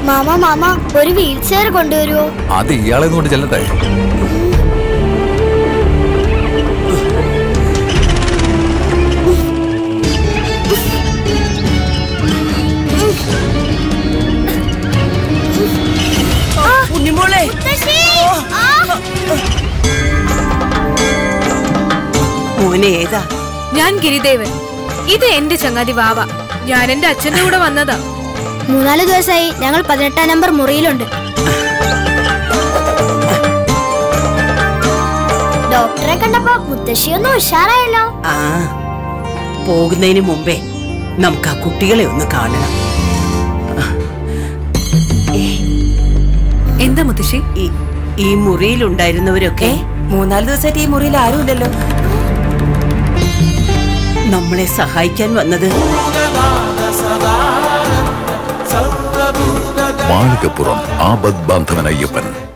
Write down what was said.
mama മാമ ഒരു wheelchair കൊണ്ടുവരുമോ അത് ഇയാളെ കൊണ്ട് ചെല്ലട്ടെ ഉണ്ണിമോളെ മോനെ ഏതാ ഞാൻ ഗിരിദേവൻ ഇത് എന്റെ ചങ്ങാതി വാവ ഞാൻ എന്റെ അച്ഛന്റെ കൂടെ വന്നതാ മൂന്നാല് ദിവസമായി ഞങ്ങൾ പതിനെട്ടാം നമ്പർ മുറിയിലുണ്ട് ഡോക്ടറെ കണ്ടപ്പോ മുത്തശ്ശിയൊന്നും ഉഷാറായല്ലോ ആ പോകുന്നതിന് മുമ്പേ നമുക്ക് ആ കുട്ടികളെ ഒന്ന് കാണണം എന്താ മുത്തശ്ശി ഈ- ഈ മുറിയിലുണ്ടായിരുന്നവരൊക്കെ മൂന്നാല് ദിവസമായിട്ട് ഈ മുറിയിൽ ആരുമില്ലല്ലോ നമ്മളെ സഹായിക്കാൻ വന്നത് മാളികപ്പുറം ആപത് ബാന്ധവൻ അയ്യപ്പൻ